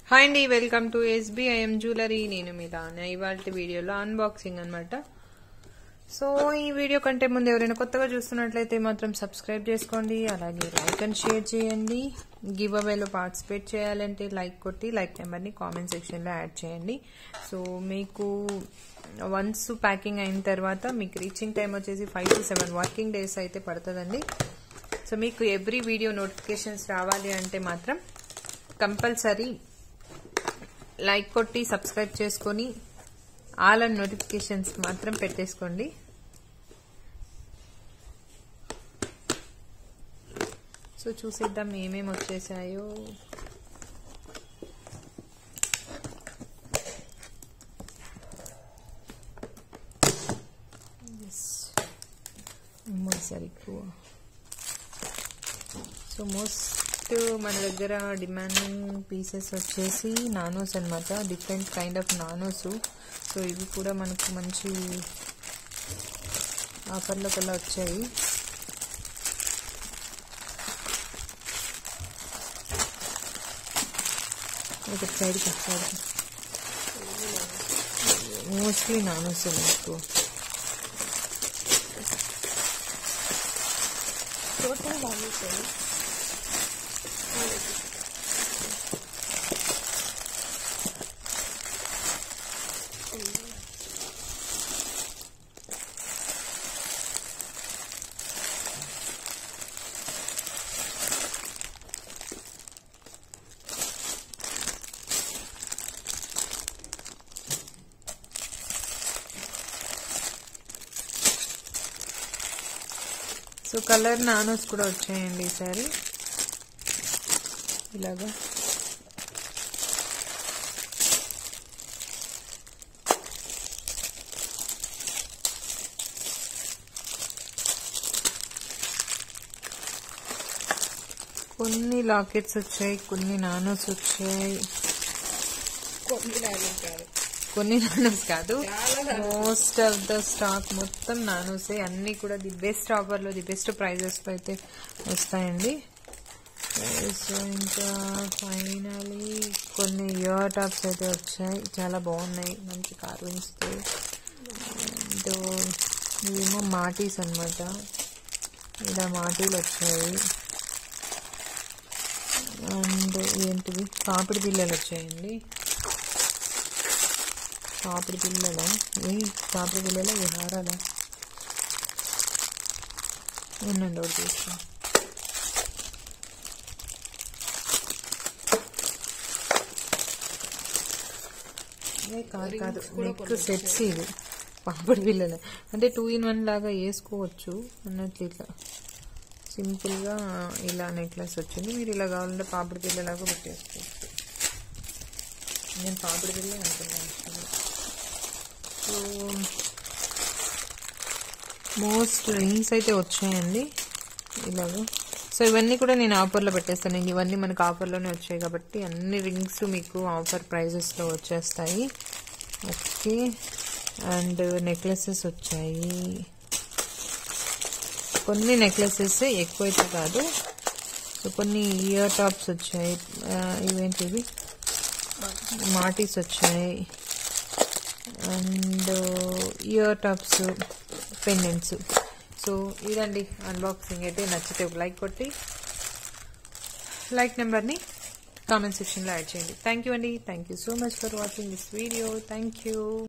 hi అండి welcome to ఎస్బీఐఎం jewellery నేను మీ దాని ఇవాళ వీడియోలో అన్బాక్సింగ్ అన్నమాట సో ఈ వీడియో కంటే ముందు ఎవరైనా కొత్తగా చూస్తున్నట్లయితే మాత్రం సబ్స్క్రైబ్ చేసుకోండి అలాగే లైక్ అండ్ షేర్ చేయండి గివ్ అవేలో పార్టిసిపేట్ చేయాలంటే లైక్ కొట్టి లైక్ నెంబర్ని కామెంట్ సెక్షన్లో యాడ్ చేయండి సో మీకు వన్స్ ప్యాకింగ్ అయిన తర్వాత మీకు రీచింగ్ టైం వచ్చేసి five to seven working days అయితే పడుతుందండి సో మీకు ఎవ్రీ వీడియో నోటిఫికేషన్స్ రావాలి అంటే మాత్రం కంపల్సరీ లైక్ కొట్టి సబ్స్క్రైబ్ చేసుకొని ఆల్ అండ్ నోటిఫికేషన్స్ మాత్రం పెట్టేసుకోండి సో చూసేద్దాం ఏమేమి వచ్చేసాయో సరిక్కువ సో మోస్ట్ మన దగ్గర డిమాండింగ్ పీసెస్ వచ్చేసి నానోస్ అనమాట different kind of nanos so ఇవి కూడా మనకు మంచి ఆఫర్లో కల్లా వచ్చాయి ఒక సైడ్కి సైడ్కి మోస్ట్లీ నానోస్ మీకు టోటల్ బాగుంటుంది సో కలర్ నానోస్ కూడా వచ్చాయండి ఈసారి ఇలాగా కొన్ని లాకెట్స్ వచ్చాయి కొన్ని నానోస్ వచ్చాయి కొన్ని డైలాగ్ కాదు కొన్ని నానోస్ కాదు మోస్ట్ ఆఫ్ ద స్టాక్ మొత్తం నానోసే అన్ని కూడా ది బెస్ట్ ఆఫర్లో ది బెస్ట్ ప్రైజెస్లో అయితే వస్తాయండి సో ఇంకా ఫైనలీ కొన్ని ఇయర్ టాప్స్ అయితే వచ్చాయి చాలా బాగున్నాయి మంచి కార్వింగ్స్తో అండ్ ఇవేమో మాటీస్ అనమాట ఇలా మాటీలు వచ్చాయి అండ్ ఏంటివి పాపిడి బిల్లలు వచ్చాయండి పాపిడి పిల్లల ఏ పాపిడి పిల్లల ఈ హారాల ఉండండి ఒకటి తీసుకో ఏ కాదు కాదు నెక్ సెట్స్ ఇవి పాపిడి పిల్లల అంటే టూ ఇన్ వన్ లాగా వేసుకోవచ్చు అన్నట్లు ఇట్లా సింపుల్గా ఇలా నెక్లెస్ వచ్చింది మీరు ఇలా కావాలంటే పాపిడి పిల్లలాగా పెట్టేసుకోవచ్చు నేను పాపిడి పిల్ల అనుకున్నాను సో మోస్ట్ రింగ్స్ అయితే వచ్చాయండి ఇలాగా సో ఇవన్నీ కూడా నేను ఆఫర్లో పెట్టేస్తాను ఇవన్నీ మనకు ఆఫర్లోనే వచ్చాయి కాబట్టి అన్ని రింగ్స్ మీకు ఆఫర్ ప్రైజెస్లో వచ్చేస్తాయి ఓకే అండ్ నెక్లెసెస్ వచ్చాయి కొన్ని నెక్లెసెస్ ఎక్కువైతే కాదు సో కొన్ని ఇయర్ టాప్స్ వచ్చాయి ఇవేంటివి మాటీస్ వచ్చాయి and ear tops pendants so ఇదండి అన్బాక్సింగ్ అయితే నచ్చితే ఒక లైక్ కొట్టి లైక్ నెంబర్ని కామెంట్ సెక్షన్లో యాడ్ చేయండి థ్యాంక్ యూ అండి thank you so much for watching this video thank you